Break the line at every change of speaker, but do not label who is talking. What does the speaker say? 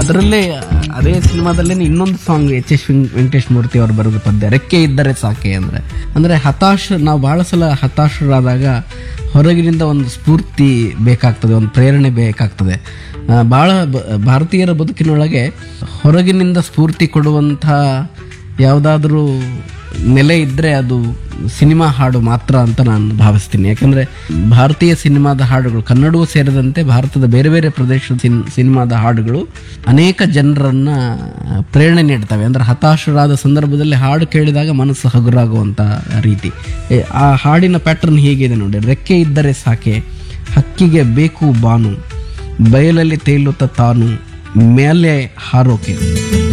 ಅದರಲ್ಲೇ ಅದೇ ಸಿನಿಮಾದಲ್ಲೇ ಇನ್ನೊಂದು song H S Venkatesh Murthy ಅವರು ಬರೆದ ಪದ್ಯ ರೆಕ್ಕೆ ಇದ್ದರೆ ಸಾಕೆ ಅಂದ್ರೆ ಅಂದ್ರೆ ಹತಾಶ ನಾವು ಬಹಳ ಸಲ ಹತಾಶರಾದಾಗ ಹೊರಗಿನಿಂದ ಒಂದು ಸ್ಫೂರ್ತಿ ಬೇಕಾಗ್ತದೆ ಒಂದು ಪ್ರೇರಣೆ ಬೇಕಾಗ್ತದೆ ಆ, ಬಹಳ ಬ- ಭಾರತೀಯರ ಬದುಕಿನೊಳಗೆ ಹೊರಗಿನಿಂದ ಸ್ಫೂರ್ತಿ ಕೊಡುವಂಥ ಯಾವುದಾದ್ರೂ ನೆಲೆ ಇದ್ದರೆ ಅದು ಸಿನಿಮಾ ಹಾಡು ಮಾತ್ರ ಅಂತ ನಾನು ಭಾವಿಸ್ತೀನಿ ಯಾಕಂದರೆ ಭಾರತೀಯ ಸಿನಿಮಾದ ಹಾಡುಗಳು ಕನ್ನಡವೂ ಸೇರಿದಂತೆ ಭಾರತದ ಬೇರೆ ಬೇರೆ ಪ್ರದೇಶದ ಸಿನ್ ಸಿನಿಮಾದ ಹಾಡುಗಳು ಅನೇಕ ಜನರನ್ನು ಪ್ರೇರಣೆ ನೀಡ್ತವೆ ಅಂದರೆ ಹತಾಶರಾದ ಸಂದರ್ಭದಲ್ಲಿ ಹಾಡು ಕೇಳಿದಾಗ ಮನಸ್ಸು ಹಗುರಾಗುವಂಥ ರೀತಿ ಏ, ಆ ಹಾಡಿನ ಪ್ಯಾಟರ್ನ್ ಹೀಗಿದೆ ನೋಡಿ ರೆಕ್ಕೆ ಇದ್ದರೆ ಸಾಕೆ ಹಕ್ಕಿಗೆ ಬೇಕು ಬಾನು ಬಯಲಲ್ಲಿ ತೇಲುತ್ತ ತಾನು ಮೇಲೆ ಹಾರೋಕೆ